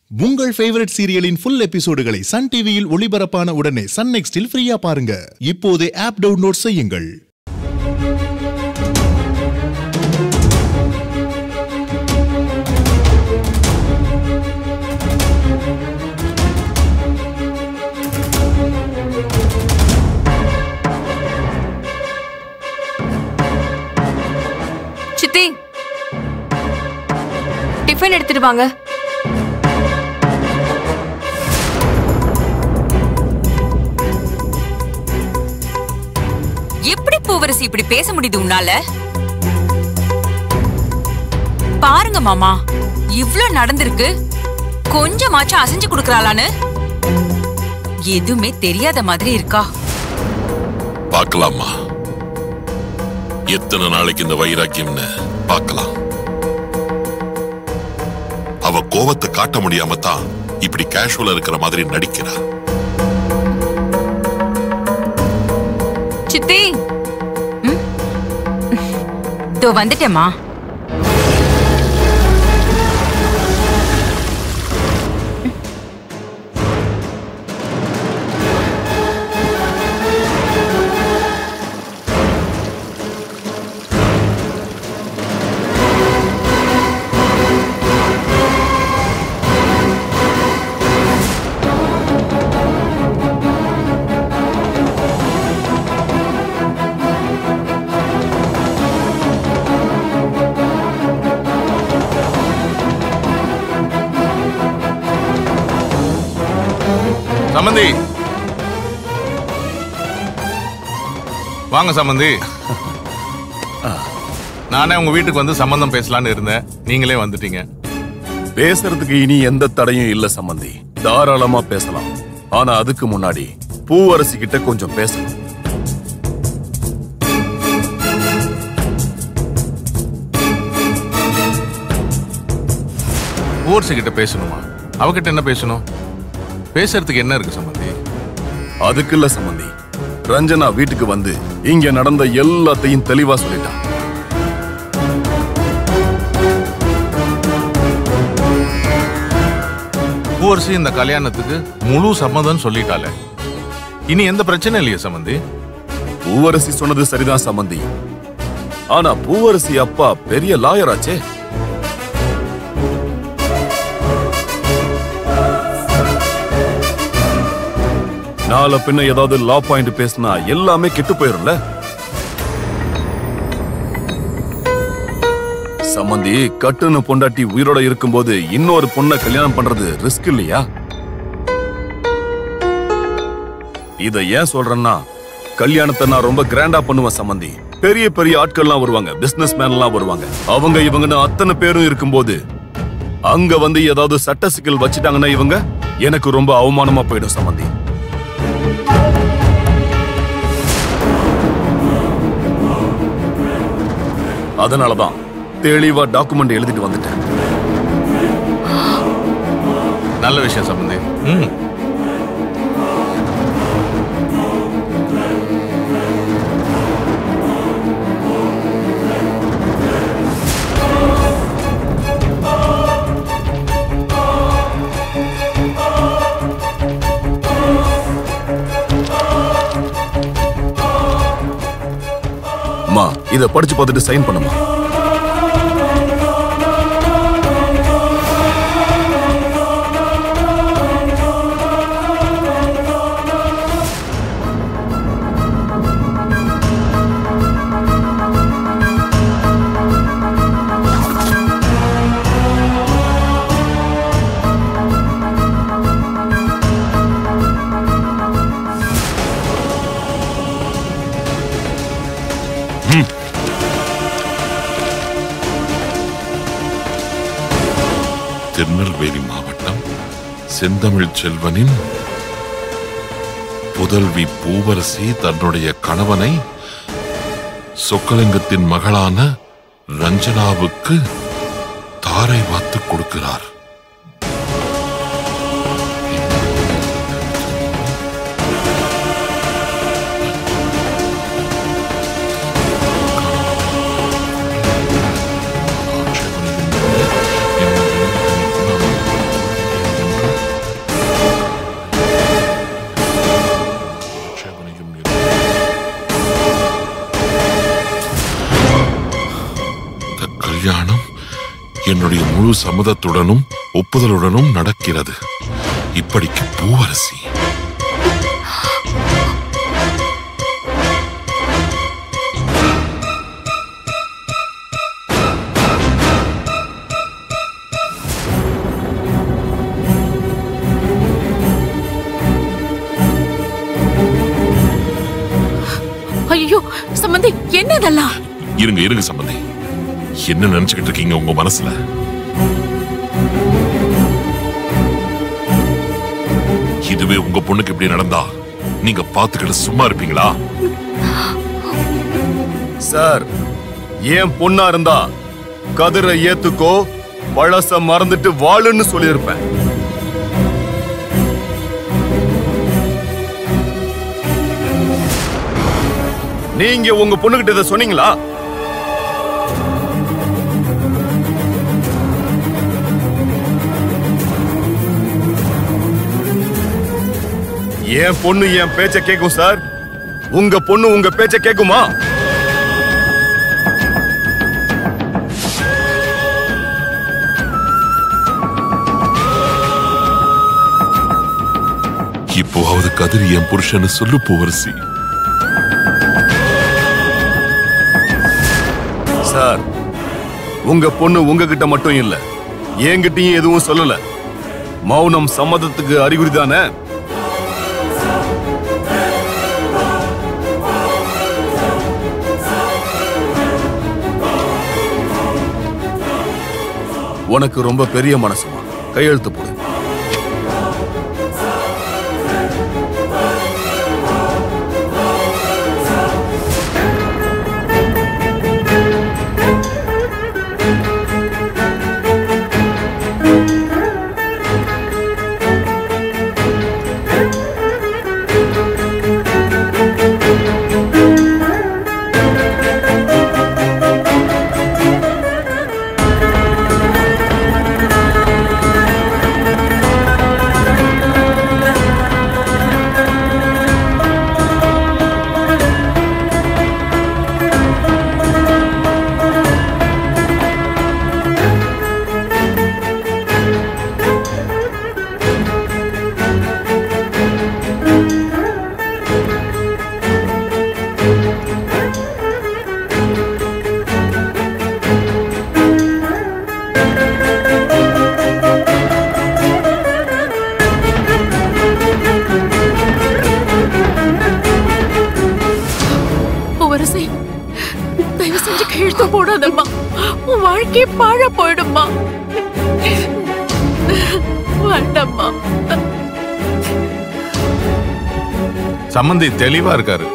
உங்கள் ஃபேவரட் சீரியலின் ஃபுல் எபிசோடுகளை சன் டிவியில் ஒளிபரப்பான உடனே சன் நெக்ஸ்டில் ஃப்ரீயா பாருங்க இப்போதே ஆப் டவுன்லோட் செய்யுங்கள் சித்தி டிஃபன் எடுத்துட்டு வாங்க எப்படி பூவரசி இப்படி பேச முடியுது உன்னால பாருங்க மாமா இவ்ளோ நடந்திருக்கு கொஞ்சமாச்சும் அசைஞ்சு கொடுக்கறாளான்னு எதுவுமே தெரியாத மாதிரி இருக்கா பார்க்கலாமா எத்தனை நாளைக்கு இந்த வைராக்கியம்னு பார்க்கலாம் அவ கோவத்தை காட்ட முடியாம தான் இப்படி கேஷுவலா இருக்கிற மாதிரி நடிக்கிறா சித்தி இதோ வந்துட்டேம்மா சம்மந்தி வாங்க சம்மந்தி நானே உங்க வீட்டுக்கு வந்து சம்பந்தம் பேசலாம்னு இருந்தேன் நீங்களே வந்துட்டீங்க பேசுறதுக்கு இனி எந்த தடையும் இல்ல சம்பந்தி தாராளமா பேசலாம் ஆனா அதுக்கு முன்னாடி பூவரசி கிட்ட கொஞ்சம் பேசணும் ஊர்சி கிட்ட பேசணுமா அவகிட்ட என்ன பேசணும் பேசுறதுக்கு என்ன இருக்கு சம்பந்தி அதுக்கு இல்ல சம்பந்தி ரஞ்சனா வீட்டுக்கு வந்து இங்க நடந்த எல்லாத்தையும் தெளிவா சொல்லிட்டான் பூவரசி இந்த கல்யாணத்துக்கு முழு சம்மதம் சொல்லிட்டாலே இனி எந்த பிரச்சனையும் இல்லையே சம்பந்தி பூவரசி சொன்னது சரிதான் சம்பந்தி ஆனா பூவரசி அப்பா பெரிய லாயராச்சே நாளை பின்ன ஏதாவது லா பாயிண்ட் பேசினா எல்லாமே கெட்டு போயிரும்ல சம்பந்தி கட்டுன்னு பொண்டாட்டி உயிரோட இருக்கும்போது இன்னொரு பொண்ணை கல்யாணம் பண்றது ரிஸ்க் இல்லையா இத ஏன் சொல்றேன்னா கல்யாணத்தை நான் ரொம்ப கிராண்டா பண்ணுவேன் சம்பந்தி பெரிய பெரிய ஆட்கள்லாம் வருவாங்க பிசினஸ் மேன்லாம் வருவாங்க அவங்க இவங்கன்னு அத்தனை பேரும் இருக்கும்போது அங்க வந்து ஏதாவது சட்ட சிக்கல் வச்சுட்டாங்கன்னா இவங்க எனக்கு ரொம்ப அவமானமா போயிடும் சம்பந்தி அதனாலதான் தெளிவா டாக்குமெண்ட் எழுதிட்டு வந்துட்டேன் நல்ல விஷயம் சம்பந்தி ம் அம்மா இத படிச்சு பார்த்துட்டு சைன் பண்ணுமா திருநெல்வேலி மாவட்டம் செந்தமிழ் செல்வனின் புதல்வி பூவரசி தன்னுடைய கணவனை சொக்கலிங்கத்தின் மகளான ரஞ்சனாவுக்கு தாரை வாத்து கொடுக்கிறார் முழு சம்மதத்துடனும் ஒப்புதலுடனும் நடக்கிறது இப்படிக்கு பூவரசி ஐயோ சம்பந்தி என்ன இதெல்லாம் இருங்க இருங்க சம்பந்தி என்ன நினைச்சுக்கிட்டு இருக்கீங்க உங்க மனசுல இதுவே உங்க பொண்ணுக்கு இப்படி நடந்தா நீங்க பாத்துக்கிட்டு சும்மா இருப்பீங்களா சார் ஏன் பொண்ணா இருந்தா கதிரை ஏத்துக்கோ பழச மறந்துட்டு வாழுன்னு சொல்லியிருப்பேன் நீங்க உங்க பொண்ணுகிட்ட இதை சொன்னீங்களா என் பொண்ணு என் பேச்ச கேக்கும் சார் உங்க பொண்ணு உங்க பேச்ச கேக்குமா இப்போவாவது கதிரி என் புருஷன்னு சொல்லு பூவரசி சார் உங்க பொண்ணு உங்ககிட்ட மட்டும் இல்ல என்கிட்டயும் எதுவும் சொல்லல மௌனம் சம்மதத்துக்கு அறிகுறி தானே உனக்கு ரொம்ப பெரிய மனசுமா கையெழுத்து போடு பூவரசி தயவு செஞ்சு கையெழுத்து போடாதம்மா உன் வாழ்க்கையே பாழ போயிடும்மா வேண்டாம்மா சம்மந்தி தெளிவா இருக்காரு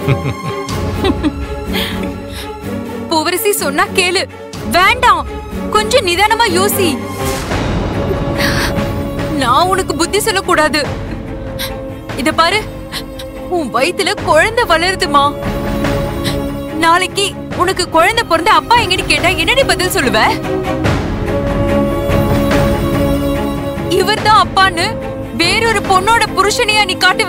பூவரசி சொன்னா கேளு வேண்டாம் கொஞ்சம் நிதானமா யோசி நான் உனக்கு புத்தி சொல்லக்கூடாது இத பாரு உன் வயித்துல குழந்தை வளருதுமா நாளைக்கு உனக்கு குழந்தை பிறந்த அப்பா எங்கன்னு கேட்டா என்னடி பதில் சொல்லுவ இவர்தான் அப்பான்னு வேறொரு பொண்ணோட புருஷனையா நீ காட்டுவ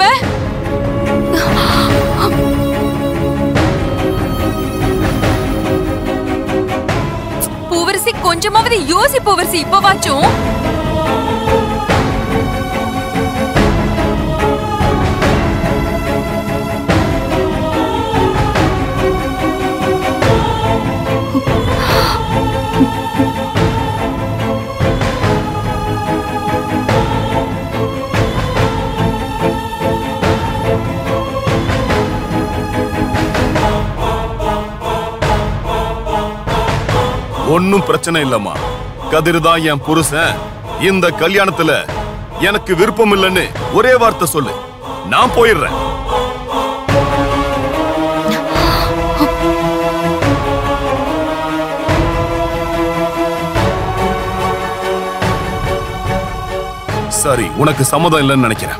பூவரசி கொஞ்சமாவது யோசி பூவரசி இப்பவாச்சும் ஒன்னும் பிரச்சனை இல்லம்மா கதிர் தான் என் புருஷன் இந்த கல்யாணத்துல எனக்கு விருப்பம் இல்லைன்னு ஒரே வார்த்தை சொல்லு நான் போயிடுறேன் சரி உனக்கு சம்மதம் இல்லைன்னு நினைக்கிறேன்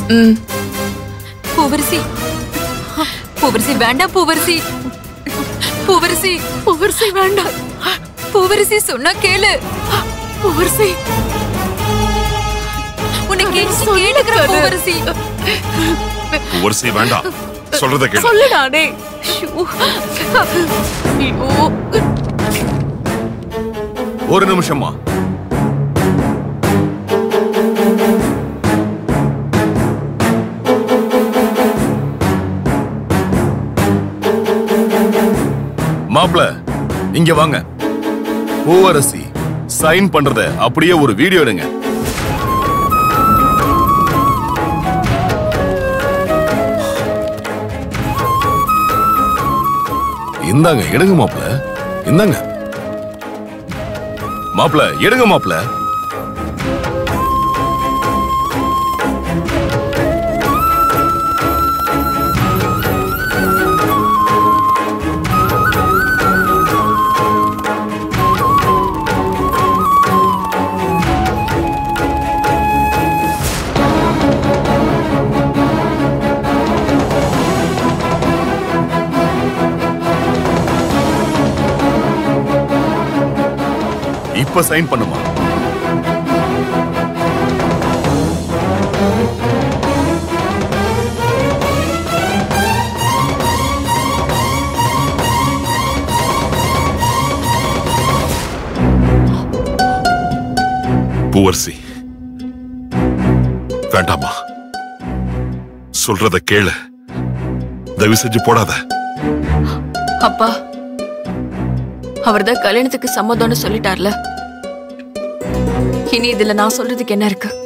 ம் பூவரசி பூவரசி வேண்டாம் பூவரசி பூவரசி பூவரசி வேண்டாம் பூவரசி சொன்னா கேளு பூவரசி உன்னை கெஞ்சி சொல்லு, கேளுக்கிற கரு. பூவரசி வரிசை வேண்டாம் சொல்றத கேளு சொல்லுடானே ஐயோ. ஐயோ ஒரு நிமிஷமா மாப்ள இங்க வாங்க பூவரசி சைன் பண்றத அப்படியே ஒரு வீடியோ எடுங்க இந்தாங்க எடுங்க மாப்ள இந்தாங்க மாப்ள எடுங்க மாப்ள இப்ப சைன் பண்ணுமா பூவரசி வேண்டாமா சொல்றத கேளு தயவு செஞ்சு போடாத அப்பா அவர்தான் கல்யாணத்துக்கு சம்மதம்னு சொல்லிட்டார்ல இனி இதுல நான் சொல்றதுக்கு என்ன இருக்கு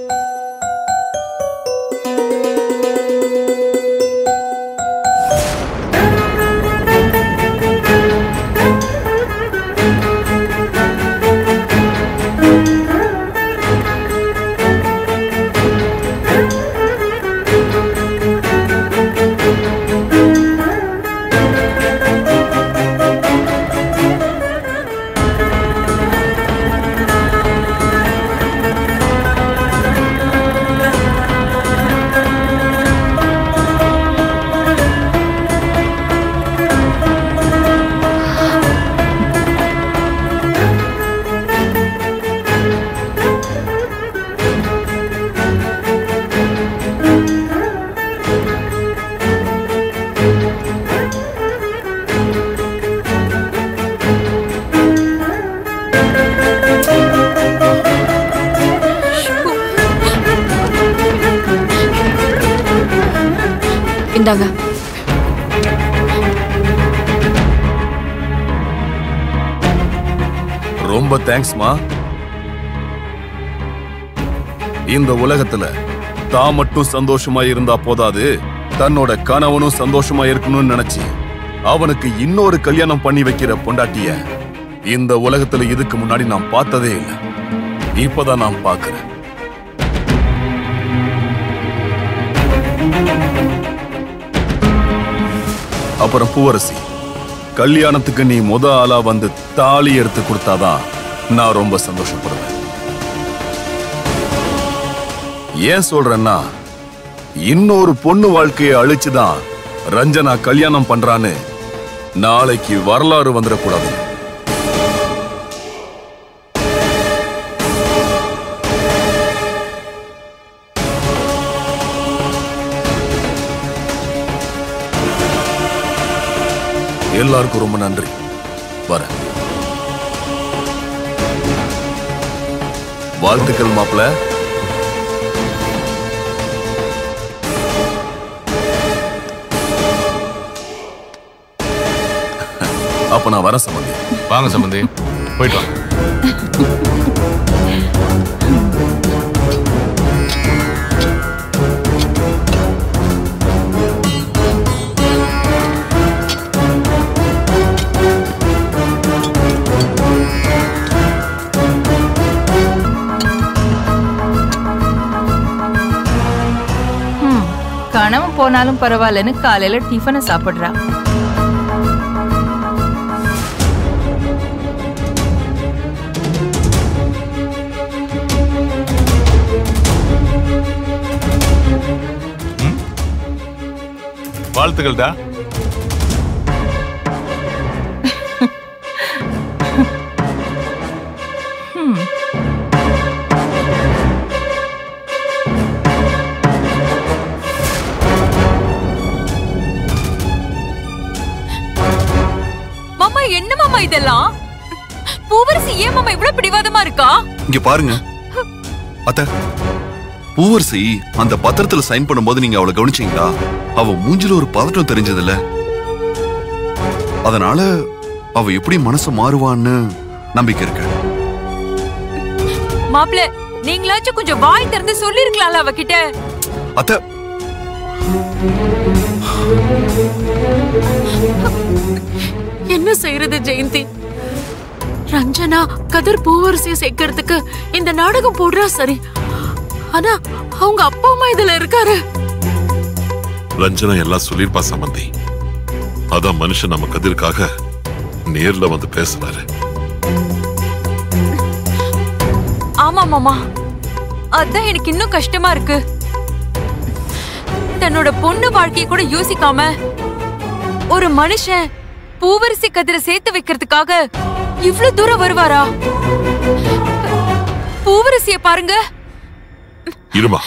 இந்தாங்க ரொம்ப தேங்க்ஸ்மா இந்த உலகத்துல தான் மட்டும் சந்தோஷமா இருந்தா போதாது தன்னோட கணவனும் சந்தோஷமா இருக்கணும்னு நினைச்சு அவனுக்கு இன்னொரு கல்யாணம் பண்ணி வைக்கிற பொண்டாட்டிய இந்த உலகத்துல இதுக்கு முன்னாடி நான் பார்த்ததே இல்லை இப்பதான் நான் பார்க்கிறேன் அப்புறம் பூவரசி கல்யாணத்துக்கு நீ முத ஆளா வந்து தாலி எடுத்து கொடுத்தாதான் நான் ரொம்ப சந்தோஷப்படுவேன் ஏன் சொல்றேன்னா இன்னொரு பொண்ணு வாழ்க்கையை அழிச்சுதான் ரஞ்சனா கல்யாணம் பண்றான்னு நாளைக்கு வரலாறு வந்துடக்கூடாது எல்லாருக்கும் ரொம்ப நன்றி வரேன் வாழ்த்துக்கள் மாப்பிள்ள அப்ப நான் வரேன் சம்பந்தி வாங்க சம்பந்தி போயிட்டு வாங்க கணவன் போனாலும் பரவாயில்லன்னு காலையில டிஃபனை சாப்பிடுறா வாழ்த்துக்கள்டா மாமா என்ன மாமா இதெல்லாம் பூவரசி ஏன் மாமா இவ்வளவு பிடிவாதமா இருக்கா இங்க பாருங்க அத்த பூவரசி அந்த பத்திரத்துல சைன் பண்ணும்போது நீங்க அவளை கவனிச்சீங்களா அவ மூஞ்சில ஒரு பதட்டம் தெரிஞ்சதில்ல அதனால அவ எப்படி மனசு மாறுவான்னு நம்பிக்கை இருக்கு மாப்பிள நீங்களாச்சும் கொஞ்சம் வாய் திறந்து சொல்லிருக்கலாம்ல அவகிட்ட அத்த என்ன செய்யறது ஜெயந்தி ரஞ்சனா கதிர் பூவரசிய சேர்க்கறதுக்கு இந்த நாடகம் போடுறா சரி ஆனா அவங்க அப்பா அம்மா இதுல இருக்காரு ரஞ்சனா எல்லாம் சொல்லிருப்பா சம்பந்தி அதான் மனுஷன் நம்ம கதிர்க்காக நேர்ல வந்து பேசினாரு ஆமா மாமா அதான் எனக்கு இன்னும் கஷ்டமா இருக்கு தன்னோட பொண்ணு வாழ்க்கைய கூட யோசிக்காம ஒரு மனுஷன் பூவரசி கதிரை சேர்த்து வைக்கிறதுக்காக இவ்ளோ தூரம் வருவாரா பூவரசிய பாருங்க இருமா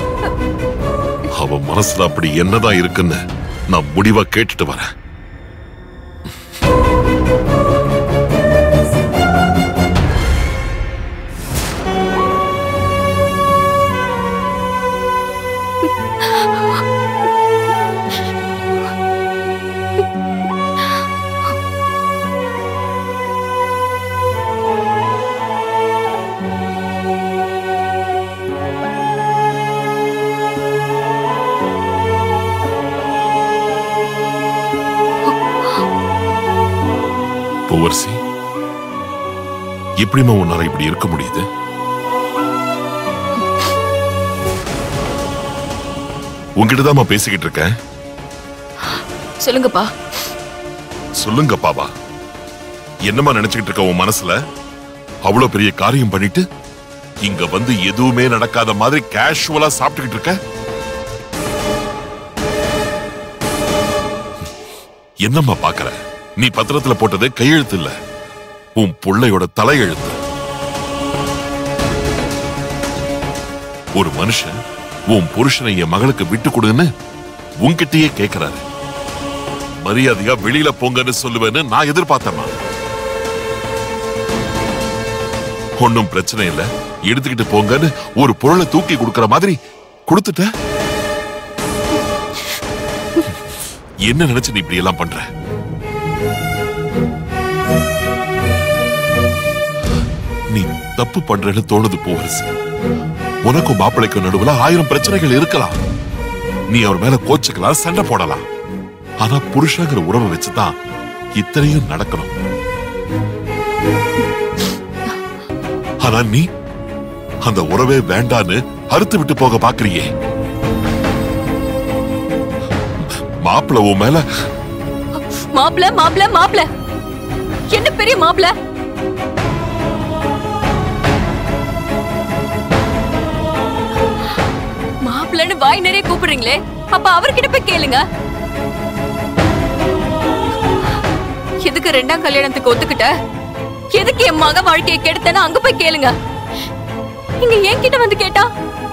அவ மனசுல அப்படி என்னதான் இருக்குன்னு நான் முடிவா கேட்டுட்டு வரேன் பூவரசி எப்படிம்மா உன்னால இப்படி இருக்க முடியுது உங்ககிட்டதாம்மா பேசிக்கிட்டு இருக்கேன் சொல்லுங்கப்பா சொல்லுங்க பாபா என்னம்மா நினைச்சுக்கிட்டு இருக்க உன் மனசுல அவ்வளவு பெரிய காரியம் பண்ணிட்டு இங்க வந்து எதுவுமே நடக்காத மாதிரி கேஷுவலா சாப்பிட்டுக்கிட்டு இருக்க என்னம்மா பாக்குற நீ பத்திரத்துல போட்டது கையெழுத்து இல்ல உன் புள்ளையோட தலையெழுத்து ஒரு மனுஷன் உன் புருஷனை என் மகளுக்கு விட்டு கொடுன்னு உன்கிட்டயே கேக்குறாரு மரியாதையா வெளியில போங்கன்னு சொல்லுவேன்னு நான் எதிர்பார்த்தேம்மா ஒன்னும் பிரச்சனை இல்ல எடுத்துக்கிட்டு போங்கன்னு ஒரு பொருளை தூக்கி கொடுக்கற மாதிரி கொடுத்துட்ட என்ன நினைச்சு நீ இப்படி எல்லாம் பண்ற நீ தப்பு பண்றேன்னு தோணுது பூவரசு உனக்கும் மாப்பிள்ளைக்கும் நடுவுல ஆயிரம் பிரச்சனைகள் இருக்கலாம் நீ அவர் மேல கோச்சுக்கலாம் சண்டை போடலாம் ஆனா புருஷங்கிற உறவை வச்சுதான் இத்தனையும் நடக்கணும் ஆனா நீ அந்த உறவே வேண்டான்னு அறுத்து விட்டு போக பாக்குறியே மாப்பிள்ள உன் மேல மாப்பிள மாப்பிள மாப்பிள என்ன பெரிய மாப்பிள மாப்பிள்ளன்னு வாய் நிறைய கூப்பிடுறீங்களே அப்ப அவர்கிட்ட போய் கேளுங்க எதுக்கு ரெண்டாம் கல்யாணத்துக்கு ஒத்துக்கிட்ட எதுக்கு என் மக வாழ்க்கையை கெடுத்தேன்னு அங்க போய் கேளுங்க இங்க என்கிட்ட வந்து கேட்டா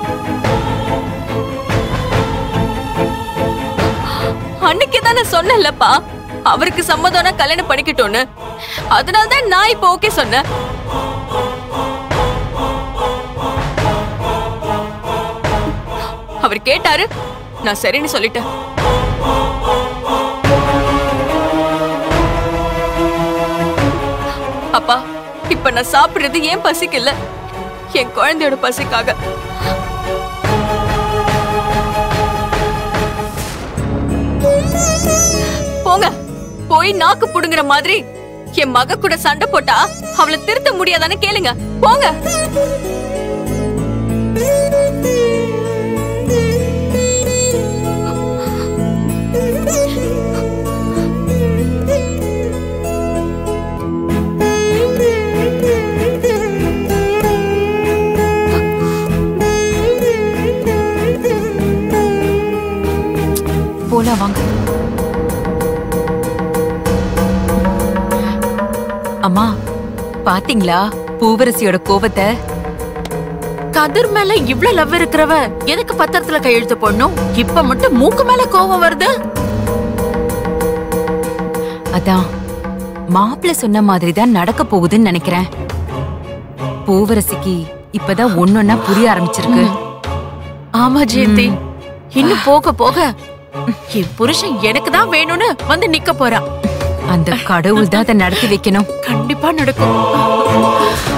அன்னைக்கு தானே சொன்னேன்லப்பா அவருக்கு சம்மதம்னா கல்யாணம் பண்ணிக்கிட்டோன்னு அதனால தான் நான் இப்போ ஓகே சொன்னேன் அவர் கேட்டாரு நான் சரின்னு சொல்லிட்டேன் அப்பா இப்ப நான் சாப்பிடுறது ஏன் பசிக்கு இல்ல என் குழந்தையோட பசிக்காக போங்க போய் நாக்கு புடுங்குற மாதிரி என் மக கூட சண்டை போட்டா அவளை திருத்த முடியாதான்னு கேளுங்க போங்க போலாம் வாங்க அம்மா பாத்தீங்களா பூவரசியோட கோபத்தை கதிர் மேல இவ்ளோ லவ் இருக்கிறவ எதுக்கு பத்திரத்துல கையெழுத்து போடணும் இப்ப மட்டும் மூக்கு மேல கோவம் வருது அதான் மாப்பிள்ள சொன்ன மாதிரி தான் நடக்க போகுதுன்னு நினைக்கிறேன் பூவரசிக்கு இப்பதான் ஒன்னொன்னா புரிய ஆரம்பிச்சிருக்கு ஆமா ஜெயந்தி இன்னும் போக போக என் புருஷன் எனக்கு தான் வேணும்னு வந்து நிக்க போறான் அந்த கடவுள் தான் அதை நடத்தி வைக்கணும் கண்டிப்பா நடக்கும்